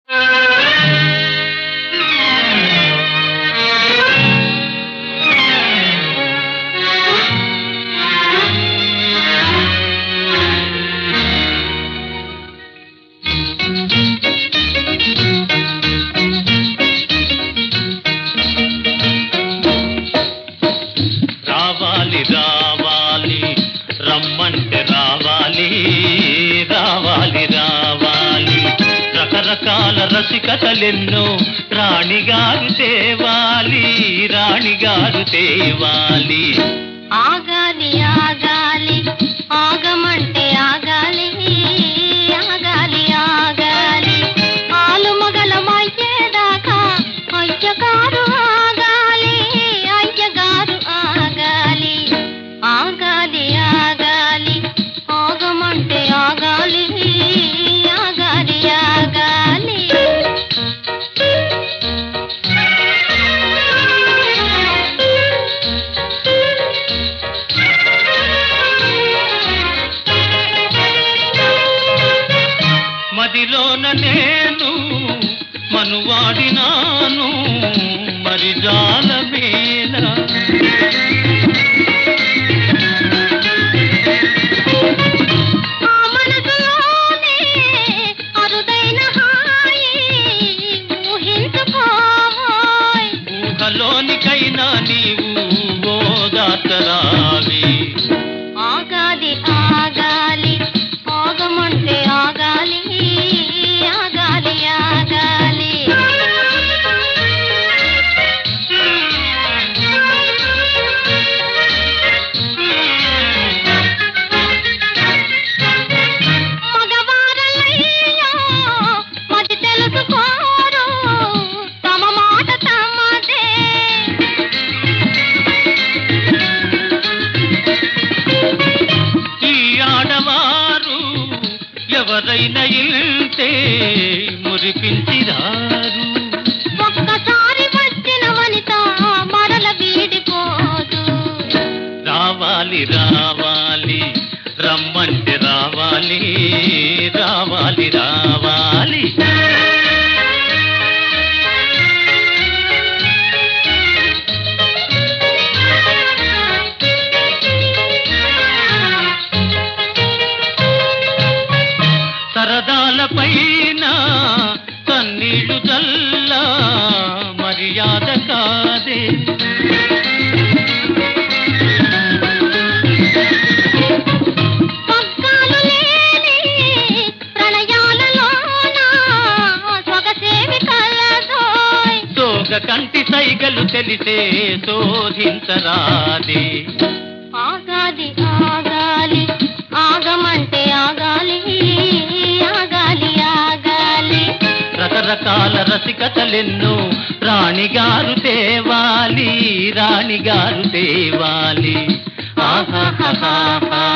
రావాలి రావాలి రమ్మంటే రావాలి రావాలి రావాలి రకరకాల రసికతలెన్నో రాణిగారు తేవాలి రాణిగారు తేవాలి ఆగాలి ఆగాలి ఆగమంటే ఆగాలి ఆగాలి ఆగాలి ఆలు మగలమయ్యేదాకా అయ్యగారు ఆగాలి అయ్యగారు ఆగాలి ఆగాలి ఆగాలి ఆగమంటే ఆగాలి ఆగాలి ఆగాలి మదిలోన నేను మనువాడినాను మరి జాలమేల ఆ మనసులోనే అరుదైన హాయి ఊహించుకోవోయ్ ఊహలోనికైనా నీవు ఓదాతరావి ఆగాలి ఆగాలి ఆగమంటే ఆగాలి ఆగాలి ఆగాలి మగవారలయ్యా మది తెలుసుకోరు తమ మాట తమదే ఈ ఆడవారు ఎవరైనా ఇంతే మురిపించిరారు ఒక్కసారి వచ్చిన వనిత మరల వీడిపోదు రావాలి రావాలి రమ్మంటే రావాలి రావాలి రావాలి సరదాల పైన కన్నీళ్లు చల్లా మర్యాద కాదే పగ్గాలు లేని ప్రణయాలలోన సొగసేమి కలదోయ్ సోగ కంటి సైగలు తెలిసే శోధించరాదే ఆగాలి ఆగాలి ఆగమంటే ఆగాలి ఆగాలి ఆగాలి రకరకాల రసికతలెన్నో రాణిగారు తేవాలి రాణిగారు తేవాలి ఆహాహాహా